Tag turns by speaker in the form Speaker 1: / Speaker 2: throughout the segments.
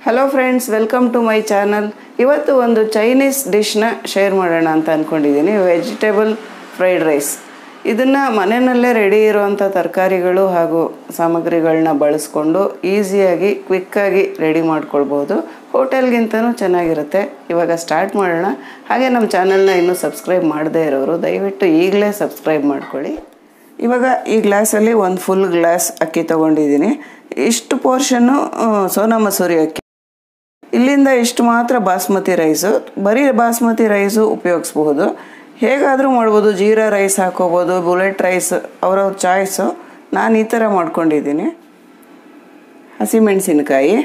Speaker 1: hello friends welcome to my channel ಇವತ್ತು ಒಂದು Chinese ಡಿಶ್ನ share ಮಾಡೋಣ ಅಂತ ಅಂದ್ಕೊಂಡಿದ್ದೀನಿ ವೆಜಿಟೇಬಲ್ ಫ್ರೈಡ್ ರೈಸ್ ಇದನ್ನು ಮನೆಯಲ್ಲೇ ರೆಡಿ ಇರುವಂಥ ತರಕಾರಿಗಳು ಹಾಗೂ ಸಾಮಗ್ರಿಗಳನ್ನ ಬಳಸ್ಕೊಂಡು ಈಸಿಯಾಗಿ ಕ್ವಿಕ್ಕಾಗಿ ರೆಡಿ ಮಾಡ್ಕೊಳ್ಬೋದು ಹೋಟೆಲ್ಗಿಂತನೂ ಚೆನ್ನಾಗಿರುತ್ತೆ ಇವಾಗ ಸ್ಟಾರ್ಟ್ ಮಾಡೋಣ ಹಾಗೆ ನಮ್ಮ ಚಾನಲ್ನ ಇನ್ನೂ ಸಬ್ಸ್ಕ್ರೈಬ್ ಮಾಡದೇ ಇರೋರು ದಯವಿಟ್ಟು ಈಗಲೇ ಸಬ್ಸ್ಕ್ರೈಬ್ ಮಾಡ್ಕೊಳ್ಳಿ ಇವಾಗ ಈ ಗ್ಲಾಸಲ್ಲಿ ಒಂದು ಫುಲ್ ಗ್ಲಾಸ್ ಅಕ್ಕಿ ತೊಗೊಂಡಿದ್ದೀನಿ ಇಷ್ಟು ಪೋರ್ಷನ್ನು ಸೋನಾ ಮಸೂರಿ ಅಕ್ಕಿ ಇಲ್ಲಿಂದ ಇಷ್ಟು ಮಾತ್ರ ಬಾಸ್ಮತಿ ರೈಸು ಬರೀ ಬಾಸ್ಮತಿ ರೈಸು ಉಪಯೋಗಿಸ್ಬಹುದು ಹೇಗಾದರೂ ಮಾಡ್ಬೋದು ಜೀರಾ ರೈಸ್ ಹಾಕೋಬೋದು ಬುಲೆಟ್ ರೈಸ್ ಅವ್ರವ್ರ ಚಾಯ್ಸು ನಾನು ಈ ಥರ ಮಾಡ್ಕೊಂಡಿದ್ದೀನಿ ಹಸಿಮೆಣಸಿನ್ಕಾಯಿ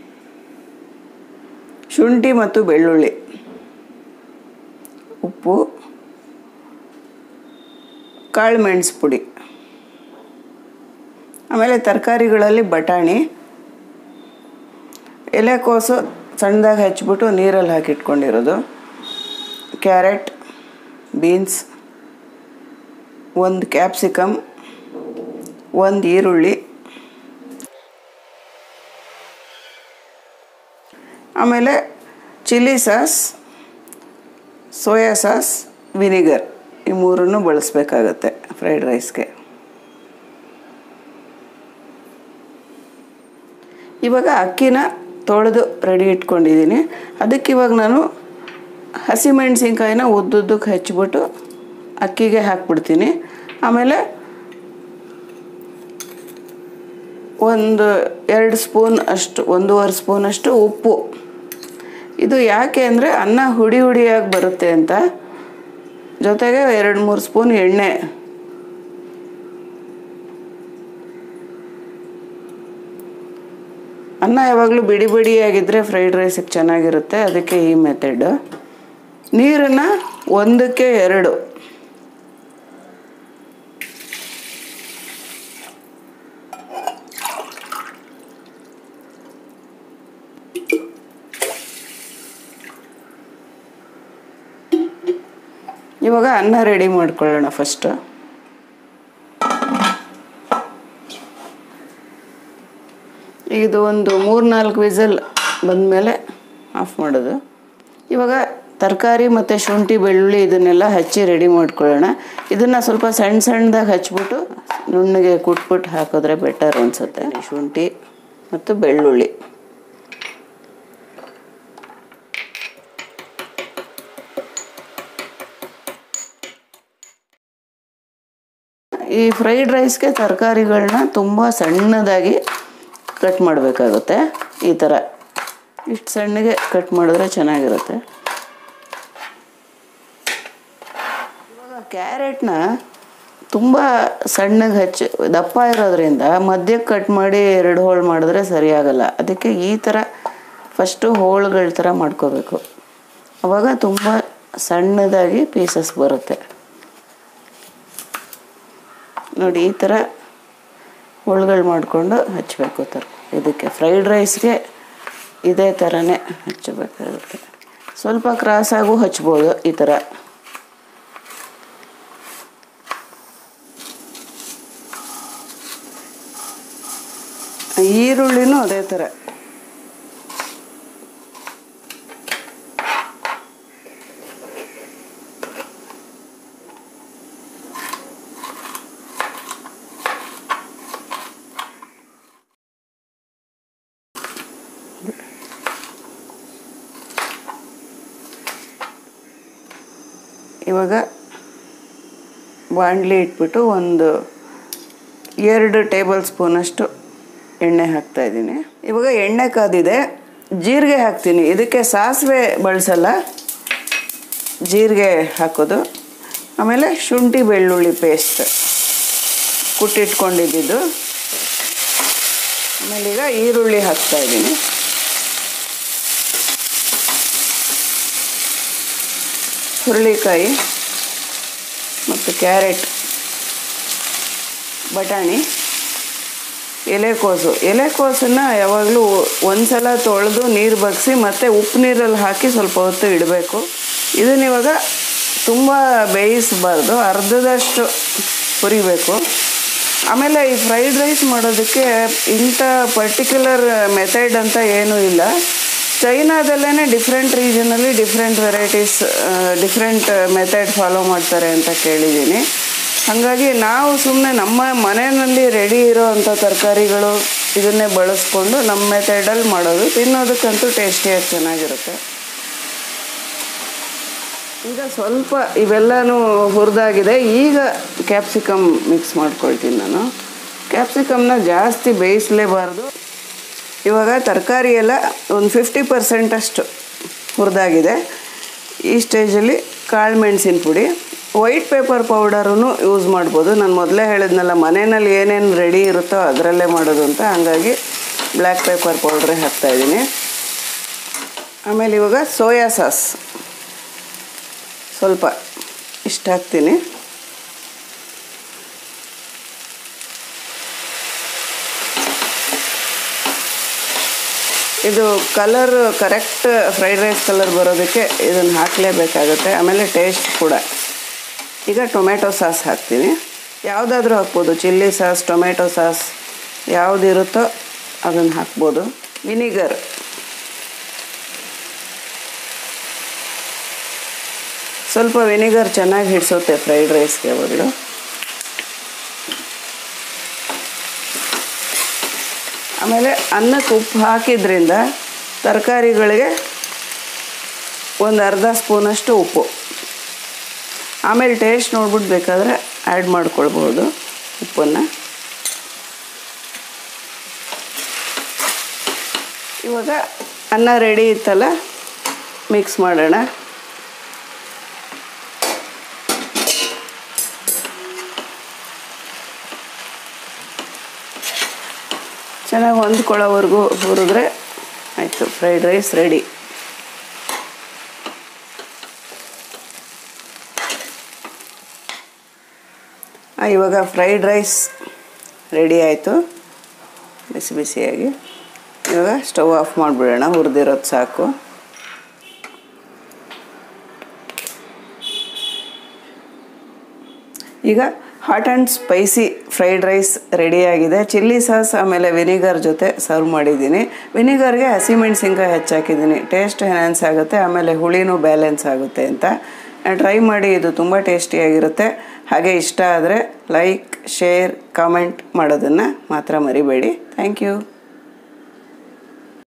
Speaker 1: ಶುಂಠಿ ಮತ್ತು ಬೆಳ್ಳುಳ್ಳಿ ಉಪ್ಪು ಕಾಳು ಮೆಣಸು ಪುಡಿ ಆಮೇಲೆ ತರಕಾರಿಗಳಲ್ಲಿ ಬಟಾಣಿ ಎಲೆಕೋಸು ಸಣ್ಣದಾಗಿ ಹಚ್ಬಿಟ್ಟು ನೀರಲ್ಲಿ ಹಾಕಿಟ್ಕೊಂಡಿರೋದು ಕ್ಯಾರೆಟ್ ಬೀನ್ಸ್ ಒಂದು ಕ್ಯಾಪ್ಸಿಕಮ್ ಒಂದು ಈರುಳ್ಳಿ ಆಮೇಲೆ chilli sauce soya sauce vinegar ಈ ಮೂರನ್ನು ಬಳಸಬೇಕಾಗತ್ತೆ ಫ್ರೈಡ್ ರೈಸ್ಗೆ ಇವಾಗ ಅಕ್ಕಿನ ತೊಳೆದು ರೆಡಿ ಇಟ್ಕೊಂಡಿದ್ದೀನಿ ಅದಕ್ಕೆ ಇವಾಗ ನಾನು ಹಸಿಮೆಣಸಿನ್ಕಾಯಿನ ಉದ್ದುದ್ದಕ್ಕೆ ಹೆಚ್ಚಿಬಿಟ್ಟು ಅಕ್ಕಿಗೆ ಹಾಕ್ಬಿಡ್ತೀನಿ ಆಮೇಲೆ ಒಂದು ಎರಡು ಸ್ಪೂನ್ ಅಷ್ಟು ಒಂದೂವರೆ ಸ್ಪೂನಷ್ಟು ಉಪ್ಪು ಇದು ಯಾಕೆ ಅಂದರೆ ಅನ್ನ ಹುಡಿ ಹುಡಿಯಾಗಿ ಬರುತ್ತೆ ಅಂತ ಜೊತೆಗೆ ಎರಡು ಮೂರು ಸ್ಪೂನ್ ಎಣ್ಣೆ ಅನ್ನ ಯಾವಾಗಲೂ ಬಿಡಿ ಬಿಡಿಯಾಗಿದ್ದರೆ ಫ್ರೈಡ್ ರೈಸಿಗೆ ಚೆನ್ನಾಗಿರುತ್ತೆ ಅದಕ್ಕೆ ಈ ಮೆಥಡ್ ನೀರನ್ನು ಒಂದಕ್ಕೆ ಎರಡು ಇವಾಗ ಅನ್ನ ರೆಡಿ ಮಾಡ್ಕೊಳ್ಳೋಣ ಫಸ್ಟ್ ಇದು ಒಂದು ಮೂರು ನಾಲ್ಕು ವಿಸಲ್ ಬಂದಮೇಲೆ ಆಫ್ ಮಾಡೋದು ಇವಾಗ ತರಕಾರಿ ಮತ್ತು ಶುಂಠಿ ಬೆಳ್ಳುಳ್ಳಿ ಇದನ್ನೆಲ್ಲ ಹಚ್ಚಿ ರೆಡಿ ಮಾಡ್ಕೊಳ್ಳೋಣ ಇದನ್ನು ಸ್ವಲ್ಪ ಸಣ್ಣ ಸಣ್ಣದಾಗಿ ಹಚ್ಬಿಟ್ಟು ನುಣ್ಣಗೆ ಕುಟ್ಬಿಟ್ಟು ಹಾಕಿದ್ರೆ ಬೆಟರ್ ಅನಿಸುತ್ತೆ ಶುಂಠಿ ಮತ್ತು ಬೆಳ್ಳುಳ್ಳಿ ಈ ಫ್ರೈಡ್ ರೈಸ್ಗೆ ತರಕಾರಿಗಳನ್ನ ತುಂಬ ಸಣ್ಣದಾಗಿ ಕಟ್ ಮಾಡಬೇಕಾಗುತ್ತೆ ಈ ಥರ ಇಷ್ಟು ಸಣ್ಣಗೆ ಕಟ್ ಮಾಡಿದ್ರೆ ಚೆನ್ನಾಗಿರುತ್ತೆ ಇವಾಗ ಕ್ಯಾರೆಟ್ನ ತುಂಬ ಸಣ್ಣಗೆ ಹಚ್ಚಿ ದಪ್ಪ ಇರೋದ್ರಿಂದ ಮಧ್ಯಕ್ಕೆ ಕಟ್ ಮಾಡಿ ಎರಡು ಹೋಳು ಮಾಡಿದ್ರೆ ಸರಿಯಾಗಲ್ಲ ಅದಕ್ಕೆ ಈ ಥರ ಫಸ್ಟು ಹೋಳುಗಳ ಥರ ಮಾಡ್ಕೋಬೇಕು ಅವಾಗ ತುಂಬ ಸಣ್ಣದಾಗಿ ಪೀಸಸ್ ಬರುತ್ತೆ ನೋಡಿ ಈ ಥರ ಹೋಳುಗಳು ಮಾಡಿಕೊಂಡು ಹಚ್ಚಬೇಕು ಥರ ಇದಕ್ಕೆ ಫ್ರೈಡ್ ರೈಸ್ಗೆ ಇದೇ ಥರನೇ ಹಚ್ಚಬೇಕಾಗುತ್ತೆ ಸ್ವಲ್ಪ ಕ್ರಾಸಾಗೂ ಹಚ್ಬೋದು ಈ ಥರ ಈರುಳ್ಳಿನೂ ಅದೇ ಥರ ಇವಾಗ ಬಾಣಲಿ ಇಟ್ಬಿಟ್ಟು ಒಂದು ಎರಡು ಟೇಬಲ್ ಸ್ಪೂನಷ್ಟು ಎಣ್ಣೆ ಹಾಕ್ತಾಯಿದ್ದೀನಿ ಇವಾಗ ಎಣ್ಣೆ ಕಾದಿದೆ ಜೀರಿಗೆ ಹಾಕ್ತೀನಿ ಇದಕ್ಕೆ ಸಾಸಿವೆ ಬಳಸಲ್ಲ ಜೀರಿಗೆ ಹಾಕೋದು ಆಮೇಲೆ ಶುಂಠಿ ಬೆಳ್ಳುಳ್ಳಿ ಪೇಸ್ಟ್ ಕುಟ್ಟಿಟ್ಕೊಂಡಿದ್ದು ಆಮೇಲೆ ಈಗ ಈರುಳ್ಳಿ ಹಾಕ್ತಾಯಿದ್ದೀನಿ ಹುರುಳಿಕಾಯಿ ಮತ್ತು ಕ್ಯಾರೆಟ್ ಬಟಾಣಿ ಎಲೆಕೋಸು ಎಲೆಕೋಸನ್ನು ಯಾವಾಗಲೂ ಒಂದು ಸಲ ತೊಳೆದು ನೀರು ಬಗ್ಸಿ ಮತ್ತು ಉಪ್ಪು ನೀರಲ್ಲಿ ಹಾಕಿ ಸ್ವಲ್ಪ ಹೊತ್ತು ಇಡಬೇಕು ಇದನ್ನ ಇವಾಗ ತುಂಬ ಬೇಯಿಸಬಾರ್ದು ಅರ್ಧದಷ್ಟು ಹುರಿಬೇಕು ಆಮೇಲೆ ಈ ಫ್ರೈಡ್ ರೈಸ್ ಮಾಡೋದಕ್ಕೆ ಇಂಥ ಪರ್ಟಿಕ್ಯುಲರ್ ಮೆಥಡ್ ಅಂತ ಏನೂ ಇಲ್ಲ ಚೈನಾದಲ್ಲೇ ಡಿಫ್ರೆಂಟ್ ರೀಜನಲ್ಲಿ different varieties different method follow ಮಾಡ್ತಾರೆ ಅಂತ ಕೇಳಿದ್ದೀನಿ ಹಾಗಾಗಿ ನಾವು ಸುಮ್ಮನೆ ನಮ್ಮ ಮನೆಯಲ್ಲಿ ರೆಡಿ ಇರೋ ಅಂಥ ತರಕಾರಿಗಳು ಇದನ್ನೇ ಬಳಸ್ಕೊಂಡು ನಮ್ಮ ಮೆಥಡಲ್ಲಿ ಮಾಡೋದು ತಿನ್ನೋದಕ್ಕಂತೂ ಟೇಸ್ಟಿಯಾಗಿ ಚೆನ್ನಾಗಿರುತ್ತೆ ಈಗ ಸ್ವಲ್ಪ ಇವೆಲ್ಲನೂ ಹುರಿದಾಗಿದೆ ಈಗ ಕ್ಯಾಪ್ಸಿಕಮ್ ಮಿಕ್ಸ್ ಮಾಡ್ಕೊಳ್ತೀನಿ ನಾನು ಕ್ಯಾಪ್ಸಿಕಮ್ನ ಜಾಸ್ತಿ ಬೇಯಿಸಲೇಬಾರ್ದು ಇವಾಗ ತರಕಾರಿ ಎಲ್ಲ ಒಂದು ಫಿಫ್ಟಿ ಪರ್ಸೆಂಟಷ್ಟು ಹುರಿದಾಗಿದೆ ಈ ಸ್ಟೇಜಲ್ಲಿ ಕಾಳು ಮೆಣಸಿನ ಪುಡಿ ವೈಟ್ ಪೇಪರ್ ಪೌಡರೂ ಯೂಸ್ ಮಾಡ್ಬೋದು ನಾನು ಮೊದಲೇ ಹೇಳಿದ್ನಲ್ಲ ಮನೆಯಲ್ಲಿ ಏನೇನು ರೆಡಿ ಇರುತ್ತೋ ಅದರಲ್ಲೇ ಮಾಡೋದು ಅಂತ ಹಾಗಾಗಿ ಬ್ಲ್ಯಾಕ್ ಪೇಪರ್ ಪೌಡ್ರೇ ಹಾಕ್ತಾಯಿದ್ದೀನಿ ಆಮೇಲೆ ಇವಾಗ ಸೋಯಾ ಸಾಸ್ ಸ್ವಲ್ಪ ಇಷ್ಟ ಹಾಕ್ತೀನಿ ಇದು colour correct fried rice colour ಬರೋದಕ್ಕೆ ಇದನ್ನು ಹಾಕಲೇಬೇಕಾಗುತ್ತೆ ಆಮೇಲೆ ಟೇಸ್ಟ್ ಕೂಡ ಈಗ ಟೊಮೆಟೊ ಸಾಸ್ ಹಾಕ್ತೀನಿ ಯಾವುದಾದ್ರೂ ಹಾಕ್ಬೋದು ಚಿಲ್ಲಿ ಸಾಸ್ ಟೊಮೆಟೊ ಸಾಸ್ ಯಾವುದಿರುತ್ತೋ ಅದನ್ನು ಹಾಕ್ಬೋದು ವಿನಿಗರ್ ಸ್ವಲ್ಪ ವಿನಿಗರ್ ಚೆನ್ನಾಗಿ ಹಿಡಿಸುತ್ತೆ ಫ್ರೈಡ್ ರೈಸ್ಗೆ ಬದಲು ಆಮೇಲೆ ಅನ್ನಕ್ಕೆ ಉಪ್ಪು ಹಾಕಿದ್ರಿಂದ ತರಕಾರಿಗಳಿಗೆ ಒಂದು ಅರ್ಧ ಸ್ಪೂನಷ್ಟು ಉಪ್ಪು ಆಮೇಲೆ ಟೇಸ್ಟ್ ನೋಡ್ಬಿಟ್ಟು ಬೇಕಾದರೆ ಆ್ಯಡ್ ಮಾಡ್ಕೊಳ್ಬೋದು ಉಪ್ಪನ್ನು ಇವಾಗ ಅನ್ನ ರೆಡಿ ಇತ್ತಲ್ಲ ಮಿಕ್ಸ್ ಮಾಡೋಣ ಚೆನ್ನಾಗಿ ಹೊಂದ್ಕೊಳ್ಳೋವರೆಗೂ ಹುರಿದ್ರೆ ಆಯಿತು ಫ್ರೈಡ್ ರೈಸ್ ರೆಡಿ ಇವಾಗ ಫ್ರೈಡ್ ರೈಸ್ ರೆಡಿ ಆಯಿತು ಬಿಸಿ ಬಿಸಿಯಾಗಿ ಇವಾಗ ಸ್ಟವ್ ಆಫ್ ಮಾಡಿಬಿಡೋಣ ಹುರಿದಿರೋದು ಸಾಕು ಈಗ hot and spicy fried rice ರೆಡಿಯಾಗಿದೆ ಚಿಲ್ಲಿ ಸಾಸ್ ಆಮೇಲೆ ವಿನಿಗರ್ ಜೊತೆ ಸರ್ವ್ ಮಾಡಿದ್ದೀನಿ ವಿನಿಗರ್ಗೆ ಹಸಿಮೆಣ್ಸಿನ್ಕಾಯಿ ಹೆಚ್ಚಾಕಿದ್ದೀನಿ ಟೇಸ್ಟ್ ಎನ್ಹಾನ್ಸ್ ಆಗುತ್ತೆ ಆಮೇಲೆ ಹುಳಿನೂ ಬ್ಯಾಲೆನ್ಸ್ ಆಗುತ್ತೆ ಅಂತ ಟ್ರೈ ಮಾಡಿ ಇದು ತುಂಬ ಟೇಸ್ಟಿಯಾಗಿರುತ್ತೆ ಹಾಗೆ ಇಷ್ಟ ಆದರೆ ಲೈಕ್ ಶೇರ್ ಕಾಮೆಂಟ್ ಮಾಡೋದನ್ನು ಮಾತ್ರ ಮರಿಬೇಡಿ ಥ್ಯಾಂಕ್ ಯು